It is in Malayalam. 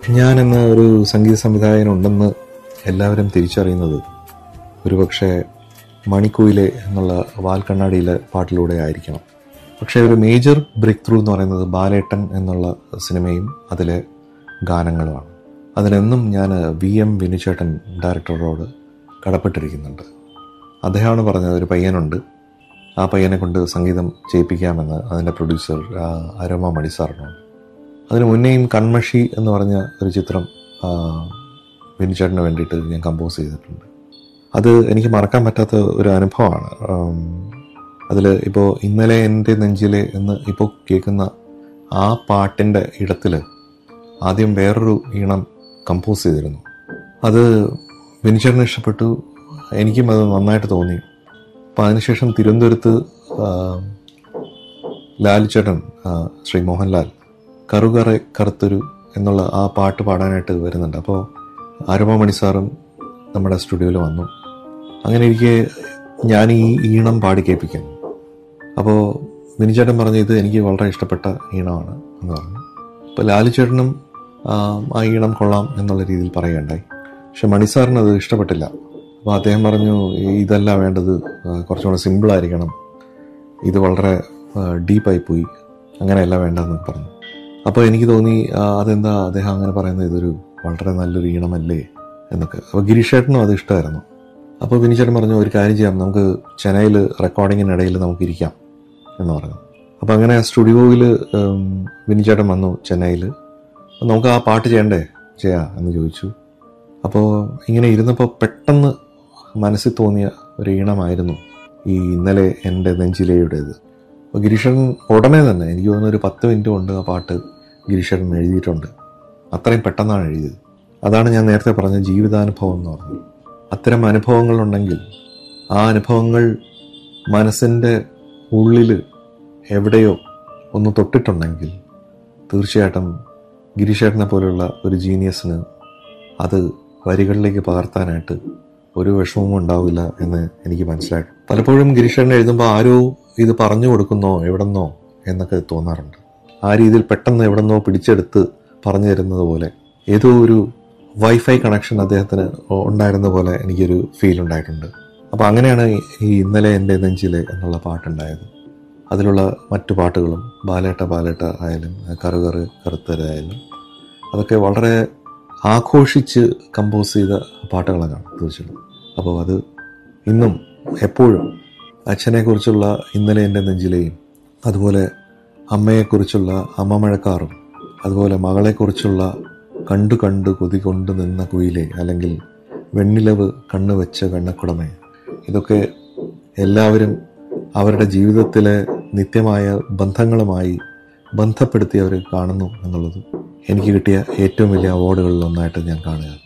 ഞാനെന്ന ഒരു സംഗീത സംവിധായകനുണ്ടെന്ന് എല്ലാവരും തിരിച്ചറിയുന്നത് ഒരുപക്ഷെ മണിക്കുയിലെ എന്നുള്ള വാൽക്കണ്ണാടിയിലെ പാട്ടിലൂടെ ആയിരിക്കണം പക്ഷേ ഒരു മേജർ ബ്രേക്ക് ത്രൂ എന്ന് പറയുന്നത് ബാലേട്ടൻ എന്നുള്ള സിനിമയും അതിലെ ഗാനങ്ങളുമാണ് അതിനെന്നും ഞാൻ വി എം വിനുചേട്ടൻ ഡയറക്ടറോട് കടപ്പെട്ടിരിക്കുന്നുണ്ട് അദ്ദേഹമാണ് പറഞ്ഞത് ഒരു പയ്യനുണ്ട് ആ പയ്യനെ കൊണ്ട് സംഗീതം ചെയ്യിപ്പിക്കാമെന്ന് അതിൻ്റെ പ്രൊഡ്യൂസർ ആ, അരോമ മണി സാറിനോട് അതിന് മുന്നേയും കൺമഷി എന്ന് പറഞ്ഞ ഒരു ചിത്രം ആ, വിനുചേട്ടന് വേണ്ടിയിട്ട് ഞാൻ കമ്പോസ് ചെയ്തിട്ടുണ്ട് അത് എനിക്ക് മറക്കാൻ പറ്റാത്ത ഒരു അനുഭവമാണ് അതിൽ ഇപ്പോൾ ഇന്നലെ എൻ്റെ നെഞ്ചിലെ എന്ന് ഇപ്പോൾ കേൾക്കുന്ന ആ പാട്ടിൻ്റെ ഇടത്തിൽ ആദ്യം വേറൊരു ഈണം കമ്പോസ് ചെയ്തിരുന്നു അത് വിനുചേട്ടന് ഇഷ്ടപ്പെട്ടു എനിക്കും അത് നന്നായിട്ട് തോന്നി അപ്പം അതിനുശേഷം തിരുവനന്തപുരത്ത് ആ, ലാൽ ചേട്ടൻ ആ, ശ്രീ മോഹൻലാൽ കറുകറ കറുത്തൊരു എന്നുള്ള ആ പാട്ട് പാടാനായിട്ട് വരുന്നുണ്ട് അപ്പോൾ ആരവമണി സാറും നമ്മുടെ സ്റ്റുഡിയോയിൽ വന്നു അങ്ങനെ എനിക്ക് ഞാൻ ഈ ഈണം പാടി കേൾപ്പിക്കുന്നു അപ്പോൾ വിനിച്ചേട്ടൻ പറഞ്ഞു ഇത് എനിക്ക് വളരെ ഇഷ്ടപ്പെട്ട ഈണമാണ് എന്ന് പറഞ്ഞു അപ്പോൾ ലാലുചേട്ടനും ആ, ആ ഈണം കൊള്ളാം എന്നുള്ള രീതിയിൽ പറയുകയുണ്ടായി പക്ഷെ മണിസാറിന് അത് ഇഷ്ടപ്പെട്ടില്ല അപ്പോൾ അദ്ദേഹം പറഞ്ഞു "ഈ- ഇതല്ല വേണ്ടത് ആ, കുറച്ചുകൂടെ സിമ്പിളായിരിക്കണം ഇത് വളരെ ഡീപ്പായി പോയി അങ്ങനെയല്ല വേണ്ടതെന്ന് പറഞ്ഞു അപ്പോൾ എനിക്ക് തോന്നി ആ, അതെന്താ അദ്ദേഹം അങ്ങനെ പറയുന്നത് ഇതൊരു വളരെ നല്ലൊരു ഈണമല്ലേ എന്നൊക്കെ അപ്പോൾ ഗിരീഷേട്ടനും അത് ഇഷ്ടമായിരുന്നു അപ്പോൾ വിനിച്ചേട്ടൻ പറഞ്ഞു ഒരു കാര്യം ചെയ്യാം നമുക്ക് ചെന്നൈയിൽ റെക്കോർഡിങ്ങിനിടയിൽ നമുക്ക് ഇരിക്കാം എന്ന് പറഞ്ഞു അപ്പോൾ അങ്ങനെ സ്റ്റുഡിയോയിൽ വിനിച്ചേട്ടൻ വന്നു ചെന്നൈയിൽ അപ്പോൾ നമുക്ക് ആ പാട്ട് ചെയ്യണ്ടേ ചെയ്യാം എന്ന് ചോദിച്ചു അപ്പോൾ ഇങ്ങനെ ഇരുന്നപ്പോൾ പെട്ടെന്ന് മനസ്സിൽ തോന്നിയ ഒരു ഈണമായിരുന്നു ഈ ഇന്നലെ എൻ്റെ നെഞ്ചിലെയുടേത് അപ്പോൾ ഗിരീഷൻ ഉടനെ തന്നെ എനിക്ക് തോന്നുന്നു ഒരു പത്ത് മിനിറ്റ് കൊണ്ട് ആ പാട്ട് ഗിരീഷൻ എഴുതിയിട്ടുണ്ട് അത്രയും പെട്ടെന്നാണ് എഴുതിയത് അതാണ് ഞാൻ നേരത്തെ പറഞ്ഞ ജീവിതാനുഭവം എന്ന് പറഞ്ഞത് അത്തരം അനുഭവങ്ങളുണ്ടെങ്കിൽ ആ അനുഭവങ്ങൾ മനസ്സിൻ്റെ ഉള്ളിൽ എവിടെയോ ഒന്ന് തൊട്ടിട്ടുണ്ടെങ്കിൽ തീർച്ചയായിട്ടും ഗിരീഷേട്ടനെ പോലുള്ള ഒരു ജീനിയസിന് അത് വരികളിലേക്ക് പകർത്താനായിട്ട് ഒരു വിഷമവും ഉണ്ടാവില്ല എന്ന് എനിക്ക് മനസ്സിലായി പലപ്പോഴും ഗിരീഷേട്ടൻ എഴുതുമ്പോൾ ആരോ ഇത് പറഞ്ഞു കൊടുക്കുന്നോ എവിടെന്നോ എന്നൊക്കെ തോന്നാറുണ്ട് ആ രീതിയിൽ പെട്ടെന്ന് എവിടെന്നോ പിടിച്ചെടുത്ത് പറഞ്ഞു തരുന്നത് പോലെ ഏതോ ഒരു വൈഫൈ കണക്ഷൻ അദ്ദേഹത്തിന് ഉണ്ടായിരുന്ന പോലെ എനിക്കൊരു ഫീൽ ഉണ്ടായിട്ടുണ്ട് അപ്പോൾ അങ്ങനെയാണ് ഈ ഇന്നലെ എൻ്റെ നെഞ്ചിലെ എന്നുള്ള പാട്ടുണ്ടായത് അതിലുള്ള മറ്റു പാട്ടുകളും ബാലേട്ട ബാലേട്ട ആയാലും കറുകറ് കറുത്തരായാലും അതൊക്കെ വളരെ ആഘോഷിച്ച് കമ്പോസ് ചെയ്ത പാട്ടുകളാണ് തീർച്ചയായിട്ടും അപ്പോൾ അത് ഇന്നും എപ്പോഴും അച്ഛനെക്കുറിച്ചുള്ള ഇന്നലെ എൻ്റെ നെഞ്ചിലെയും അതുപോലെ അമ്മയെക്കുറിച്ചുള്ള അമ്മ മഴക്കാറും അതുപോലെ മകളെക്കുറിച്ചുള്ള കണ്ടു കണ്ടു കൊതി കൊണ്ട് നിന്ന കുയിലെ അല്ലെങ്കിൽ വെണ്ണിലവ് കണ്ണു വെച്ച കണ്ണക്കുടമേ ഇതൊക്കെ എല്ലാവരും അവരുടെ ജീവിതത്തിലെ നിത്യമായ ബന്ധങ്ങളുമായി ബന്ധപ്പെടുത്തി അവർ കാണുന്നു എന്നുള്ളത് എനിക്ക് കിട്ടിയ ഏറ്റവും വലിയ അവാർഡുകളിൽ ഒന്നായിട്ട് ഞാൻ കാണുകയാണ്